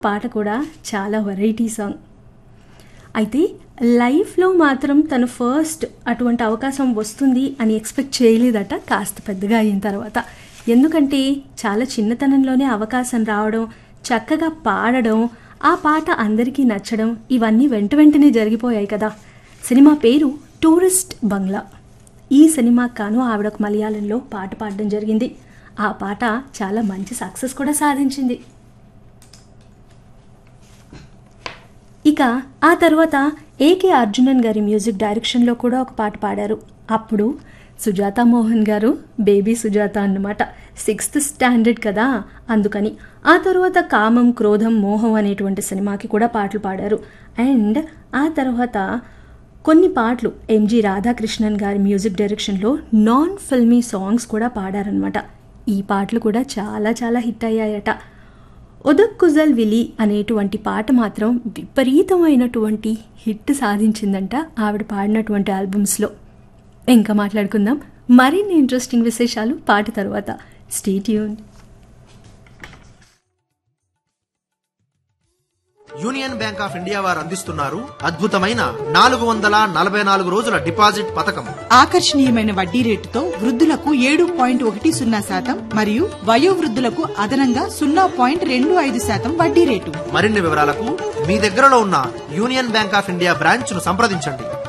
పాట కూడా చాలా వెరైటీ సాంగ్ అయితే లైఫ్లో మాత్రం తను ఫస్ట్ అటువంటి అవకాశం వస్తుంది అని ఎక్స్పెక్ట్ చేయలేదట కాస్త పెద్దగా అయిన తర్వాత ఎందుకంటే చాలా చిన్నతనంలోనే అవకాశం రావడం చక్కగా పాడడం ఆ పాట అందరికీ నచ్చడం ఇవన్నీ వెంట వెంటనే జరిగిపోయాయి కదా సినిమా పేరు టూరిస్ట్ బంగ్లా ఈ సినిమాకు కాను ఆవిడ ఒక మలయాళంలో పాట పాడడం జరిగింది ఆ పాట చాలా మంచి సక్సెస్ కూడా సాధించింది ఇక ఆ తర్వాత ఏకే అర్జునన్ గారి మ్యూజిక్ డైరెక్షన్లో కూడా ఒక పాట పాడారు అప్పుడు సుజాత మోహన్ గారు బేబీ సుజాత అన్నమాట సిక్స్త్ స్టాండర్డ్ కదా అందుకని ఆ తర్వాత కామం క్రోధం మోహం అనేటువంటి సినిమాకి కూడా పాటలు పాడారు అండ్ ఆ తర్వాత కొన్ని పాటలు ఎంజి రాధాకృష్ణన్ గారి మ్యూజిక్ డైరెక్షన్లో నాన్ ఫిల్మీ సాంగ్స్ కూడా పాడారనమాట ఈ పాటలు కూడా చాలా చాలా హిట్ అయ్యాయట ఉదక్కుజల్ విలి అనేటువంటి పాట మాత్రం విపరీతమైనటువంటి హిట్ సాధించిందంట ఆవిడ పాడినటువంటి ఆల్బమ్స్లో ఇంకా మాట్లాడుకుందాం మరిన్ని ఇంట్రెస్టింగ్ విశేషాలు పాట తర్వాత stay tune Union Bank of India వారు అందిస్తున్నారు అద్భుతమైన నాలుగు వందల నలభై నాలుగు రోజుల డిపాజిట్ పథకం ఆకర్షణీయమైన వడ్డీ రేటుతో వృద్ధులకు ఏడు పాయింట్ ఒకటి సున్నా శాతం మరియు వయోవృద్ధులకు అదనంగా సున్నా పాయింట్ రెండు ఐదు శాతం వడ్డీ రేటు మరిన్ని వివరాలకు మీ దగ్గరలో ఉన్న Union Bank of India branch ను సంప్రదించండి